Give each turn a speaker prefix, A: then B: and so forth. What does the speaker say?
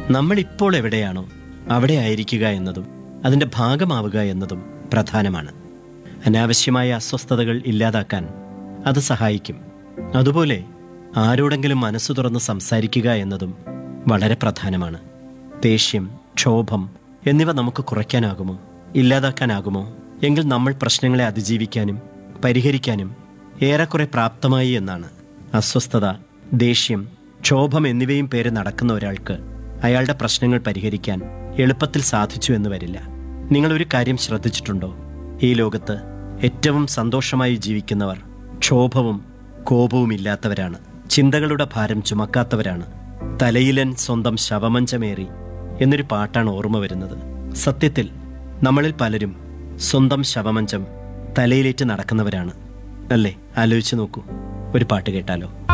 A: നമ്മൾ ഇപ്പോൾ എവിടെയാണോ അവിടെ ആയിരിക്കുക എന്നതും അതിൻ്റെ ഭാഗമാവുക എന്നതും പ്രധാനമാണ് അനാവശ്യമായ അസ്വസ്ഥതകൾ ഇല്ലാതാക്കാൻ അത് സഹായിക്കും അതുപോലെ ആരോടെങ്കിലും മനസ്സു തുറന്ന് സംസാരിക്കുക എന്നതും വളരെ പ്രധാനമാണ് ദേഷ്യം ക്ഷോഭം എന്നിവ നമുക്ക് കുറയ്ക്കാനാകുമോ ഇല്ലാതാക്കാനാകുമോ എങ്കിൽ നമ്മൾ പ്രശ്നങ്ങളെ അതിജീവിക്കാനും പരിഹരിക്കാനും ഏറെക്കുറെ പ്രാപ്തമായി എന്നാണ് അസ്വസ്ഥത ദേഷ്യം ക്ഷോഭം എന്നിവയും പേര് നടക്കുന്ന ഒരാൾക്ക് അയാളുടെ പ്രശ്നങ്ങൾ പരിഹരിക്കാൻ എളുപ്പത്തിൽ സാധിച്ചു എന്ന് വരില്ല നിങ്ങൾ ഒരു കാര്യം ശ്രദ്ധിച്ചിട്ടുണ്ടോ ഈ ലോകത്ത് ഏറ്റവും സന്തോഷമായി ജീവിക്കുന്നവർ ക്ഷോഭവും കോപവും ഇല്ലാത്തവരാണ് ചിന്തകളുടെ ഭാരം ചുമക്കാത്തവരാണ് തലയിലൻ സ്വന്തം ശവമഞ്ചമേറി എന്നൊരു പാട്ടാണ് ഓർമ്മ വരുന്നത് സത്യത്തിൽ നമ്മളിൽ പലരും സ്വന്തം ശവമഞ്ചം തലയിലേറ്റ് നടക്കുന്നവരാണ് അല്ലേ ആലോചിച്ച് നോക്കൂ ഒരു പാട്ട് കേട്ടാലോ